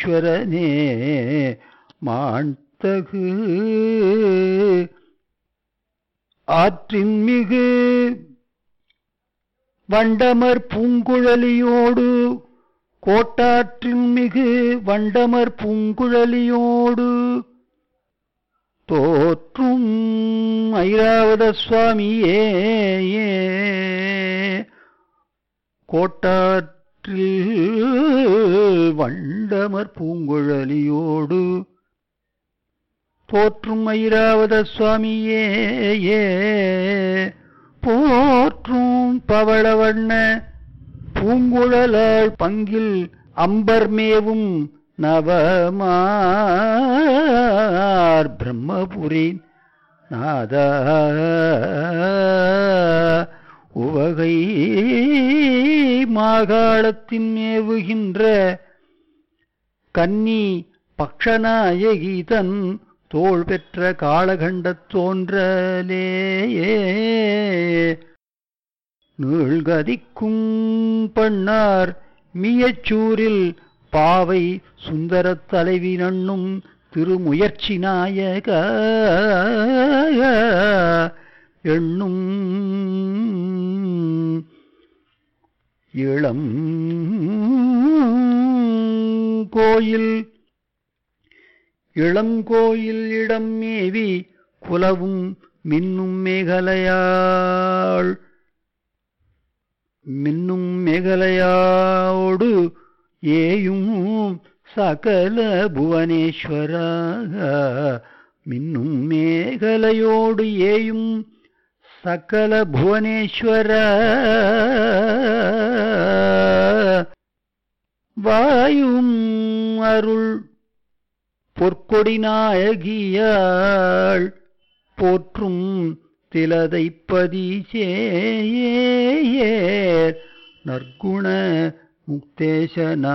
புவனேஸ்வரனே மாண்தகு ஆற்றின் மிகு வண்டமர் பூங்குழலியோடு கோட்டாற்றின் மிகு வண்டமர் பூங்குழலியோடு தோற்றும் ஐராவத சுவாமியே கோட்டாற்றில் வண்டமர் பூங்குழலியோடு போற்றும் ஐராவத சுவாமியே போற்றும் பவளவண்ண பூங்குழலாள் பங்கில் அம்பர்மேவும் நவமார் பிரம்மபுரி நாதா உவகை மாகாளத்தின் மேவுகின்ற கன்னி பக்ஷநாயகி தன் தோள் பெற்ற காலகண்டத் தோன்றலேயே நீழ்கதிக்கும் பண்ணார் மியச்சூரில் பாவை சுந்தரத் தலைவி நண்ணும் திருமுயற்சி நாயக எண்ணும் இளம் கோயில் இளங்கோயில் இடம் மேவி குலவும் மின்னும் மேகலையாள் மின்னும் மேகலையாவோடு ஏயும் சகல புவனேஸ்வர மின்னும் மேகலையோடு ஏயும் சகல புவனேஸ்வர வாயும் அருள் பொற்கொடி நாயகியாள் போற்றும் திலதைப்பதி சேர் நற்குண முக்தேசனா